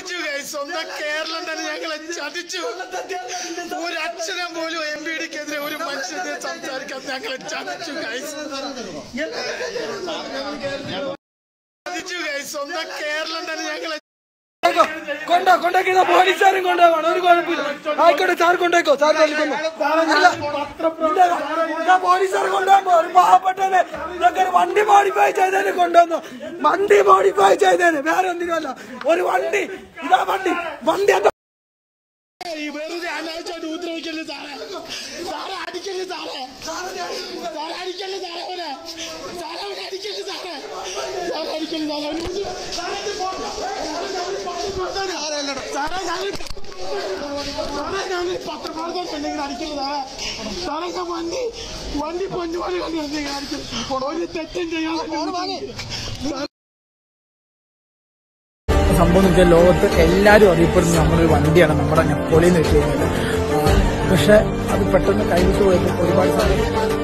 ചതിച്ചു guys. സ്വന്തം കേരളം തന്നെ ഞങ്ങളെ ചതിച്ചു ഒരു അക്ഷരം പോലും എം പി ഡിക്കെതിരെ ഒരു മനുഷ്യനെ സംസാരിക്കാൻ ഞങ്ങളെ ചതിച്ചു ഗൈസ് ചതിച്ചു ഗൈസ് സ്വന്തം കേരളം തന്നെ ഞങ്ങളെ കൊണ്ടോ കൊണ്ടോക്കിയ പോലീസുകാരും കൊണ്ടുപോകണം ഒരു കുഴപ്പമില്ല ആയിക്കോട്ടെ സാർ കൊണ്ടേക്കോ സാർ പോലീസുകാർ കൊണ്ടുപോകുമ്പോ ഒരു പാവപ്പെട്ടവനെ ഇതൊക്കെ ഒരു വണ്ടി മോഡിഫൈ ചെയ്തതിന് കൊണ്ടുവന്നു വണ്ടി മോഡിഫൈ ചെയ്തതിന് വേറെ ഒന്നിനുമല്ല ഒരു വണ്ടി ഇതാ വണ്ടി വണ്ടി എന്താ ഈ വെറുതെ അനാവശ്യമായിട്ട് ഉപദ്രവിക്കല്ലേ സാറേ സാറേ അടിക്കല്ലേ സാറേ സാറേ അടിക്കല്ലേ സാറേ അവനെ സാറേ അവനെ അടിക്കല്ലേ സാറേ സാറേ അടിക്കല്ലേ സാറേ അവനെ വിളിച്ച് സാറേ ഇത് പോട്ടെ. സാറേ ഞങ്ങൾ സാറേ ഞങ്ങൾ പത്രപ്രവർത്തകർ ഉണ്ടെങ്കിൽ അടിക്കല്ലേ സാറേ സാറേ ഞാൻ വണ്ടി വണ്ടി പൊന്നുപോലെ കണ്ടിരുന്നെങ്കിൽ അടിക്കല് ഒരു തെറ്റും ചെയ്യാൻ സംഭവം എന്ന് വെച്ചാൽ ലോകത്ത് എല്ലാവരും അറിയപ്പെടുന്ന നമ്മളൊരു വണ്ടിയാണ് നമ്മുടെ നെപ്പോളിയെന്ന് വെച്ച് കഴിഞ്ഞാൽ പക്ഷെ അത് പെട്ടെന്ന് കൈവിട്ട് പോയപ്പോൾ ഒരുപാട് സമയം